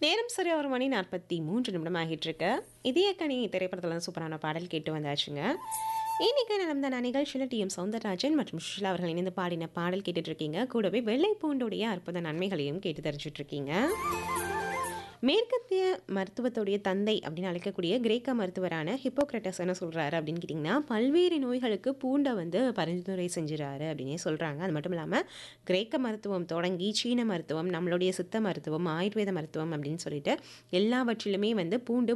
நேரம் சரியா ஒரு மணி நாற்பத்தி மூன்று நிமிடம் ஆகிட்டு இருக்கு இதயக்கனி திரைப்படத்தில் சூப்பரான பாடல் கேட்டு வந்தாச்சுங்க இன்னைக்கு நடந்த நிகழ்ச்சியில் டி எம் சவுந்தரராஜன் மற்றும் சுஷிலா அவர்கள் இணைந்து பாடின பாடல் கேட்டுட்டு இருக்கீங்க கூடவே வெள்ளை பூண்டுடைய அற்புத நன்மைகளையும் கேட்டு தெரிஞ்சுட்டு இருக்கீங்க மேற்கத்திய மருத்துவத்துடைய தந்தை அப்படின்னு அழைக்கக்கூடிய கிரேக்க மருத்துவரான ஹிப்போக்ரட்டஸ் என்ன சொல்கிறாரு அப்படின்னு கேட்டிங்கன்னா பல்வேறு நோய்களுக்கு பூண்டை வந்து பரிந்துரை செஞ்சுறாரு அப்படின்னே சொல்கிறாங்க அது மட்டும் இல்லாமல் கிரேக்க மருத்துவம் தொடங்கி சீன மருத்துவம் நம்மளுடைய சித்த மருத்துவம் ஆயுர்வேத மருத்துவம் அப்படின்னு சொல்லிட்டு எல்லாவற்றிலுமே வந்து பூண்டு